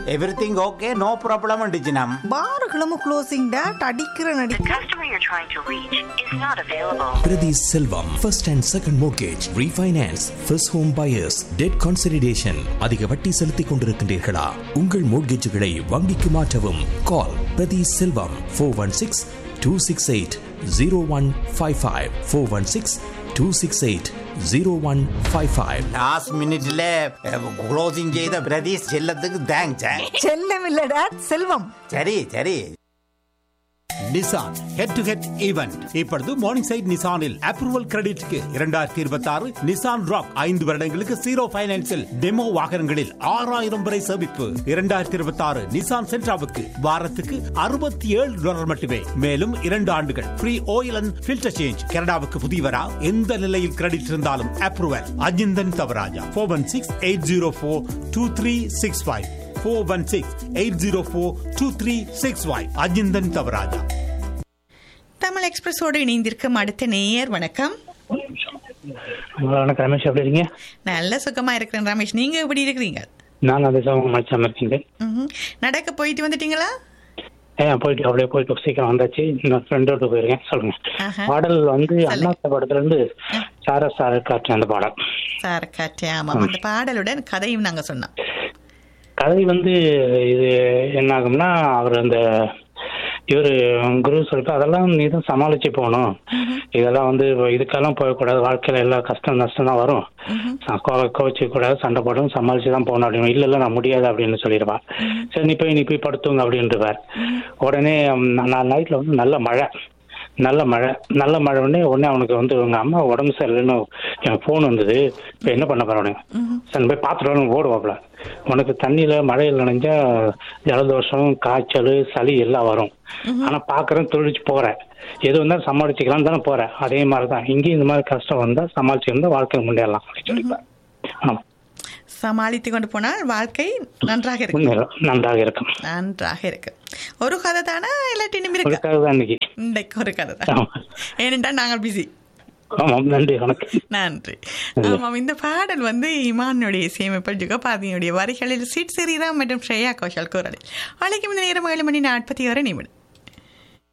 Everything okay no problem டிஜினம் பாருகளும் closing date அடிக்கிற நடி The customer you're trying to reach is not available. Priti Selvam, first and second mortgage, refinance, first home buyers, debt consolidation. அதிக வட்டி செலுத்திக் கொண்டிருக்கின்றீர்களா உங்கள் மோட்கேஜுகளை வங்கிக்கு மாற்றவும் call Prathi Selvam four one six two six eight zero one five five four one six two six eight zero one five five last மினிட்ல closing செய்த பிரதீஷ் செல்லத்துக்கு thanks செல்லம் இல்ல டேட் செல்வம் சரி சரி Nissan head to head event இப்பொழுது மார்னிங் சைட் நிசானில் approval கிரெடிட்க்கு இரண்டாயிரத்தி இருபத்தி ஆறு நிசான் ராக் ஐந்து வருடங்களுக்கு ஜீரோ பைனான்சில் டெமோ வாகனங்களில் ஆறாயிரம் வரை சேமிப்பு இரண்டாயிரத்தி இருபத்தி ஆறு நிசான் சென்ட்ராவுக்கு வாரத்துக்கு அறுபத்தி ஏழு டாலர் மட்டுமே மேலும் இரண்டு ஆண்டுகள் free oil and filter change கனடாவுக்கு புதியவரா எந்த நிலையில் கிரெடிட் இருந்தாலும் approval Ajinthan Thavaraja four one six eight zero four two three six five four one six eight zero four two three six five Ajinthan Thavaraja Tamil எக்ஸ்பிரஸோடு இணைந்திருக்கும் அடுத்த நேயர் வணக்கம் வணக்கம் ரமேஷ் எப்படி இருக்கீங்க நல்ல சுகமா இருக்கிறேன் ரமேஷ் நீங்க எப்படி இருக்கிறீங்க நான் அந்த சமம் மச்சாம இருக்கீங்க ம்ஹும். நடக்க போயிட்டு வந்துட்டீங்களா ஏன் போயிட்டு அப்படியே போயிட்டு சீக்கிரம் வந்தாச்சு இன்னொரு ஃப்ரெண்டோட போயிருக்கேன் சொல்லுங்க ஆஹா. பாடல் வந்து அண்ணா படத்துல இருந்து சார சார காற்று அந்த பாடல் சார் காற்றே ஆமாம் அந்த பாடலுடன் கதையும் நாங்க சொன்னோம் கதை வந்து இது என்ன ஆகும்னா அவர் அந்த இவர் குரு சொல்லிட்டு அதெல்லாம் நீ தான் சமாளிச்சு போகணும் இதெல்லாம் வந்து இதுக்கெல்லாம் போகக்கூடாது வாழ்க்கையில எல்லா கஷ்டம் நஷ்டம் தான் வரும் கோவிச்சு கூடாது சண்டை போடணும் சமாளிச்சு தான் போகணும் அப்படின்னு இல்ல இல்ல நான் முடியாது அப்படின்னு சொல்லிடுவா சரி நீ போய் நீ போய் படுத்துங்க அப்படின்றவார் உடனே ம், நான் நைட்ல வந்து நல்ல மழை நல்ல மழை நல்ல மழை உடனே உடனே அவனுக்கு வந்து உங்க அம்மா உடம்பு சரியில்லைன்னு எனக்கு ஃபோன் வந்தது இப்போ என்ன பண்ண போறவனு சரி போய் பார்த்துட்டு ஓடுவாப்ல உனக்கு தண்ணியில மழையில் நனைஞ்சா ஜலதோஷம் காய்ச்சல் சளி எல்லாம் வரும் ஆனா பாக்குறேன் தொழிச்சு போறேன் எது வந்தாலும் சமாளிச்சுக்கலாம் தானே போறேன் அதே மாதிரி தான் இங்கேயும் இந்த மாதிரி கஷ்டம் வந்தா சமாளிச்சு இருந்தா வாழ்க்கையில் முன்னேறலாம் அப்படின்னு சொல்லிப்பேன் ஆமா சமாளித்து கொண்டு போனால் வாழ்க்கை நன்றாக இருக்கு முன்னேறும் நன்றாக இருக்கும் நன்றாக இருக்கு ஒரு கதை தானே இல்லாட்டினும் இருக்கு அதுக்காக தான் இன்னைக்கு இன்றைக்கு ஒரு கதை தான் ஆமா. ஏனென்றால் நாங்கள் பிஸி ஆமாம் நன்றி வணக்கம் நன்றி ஆமாம் இந்த பாடல் வந்து இமானுடைய இசையமைப்பில் ஜுகபாதியினுடைய வரிகளில் சிட் சிறிராம் மற்றும் ஸ்ரேயா கோஷல் குரலில் அழைக்கும் இந்த நேரம் ஏழு மணி நாற்பத்தி ஆறு நிமிடம்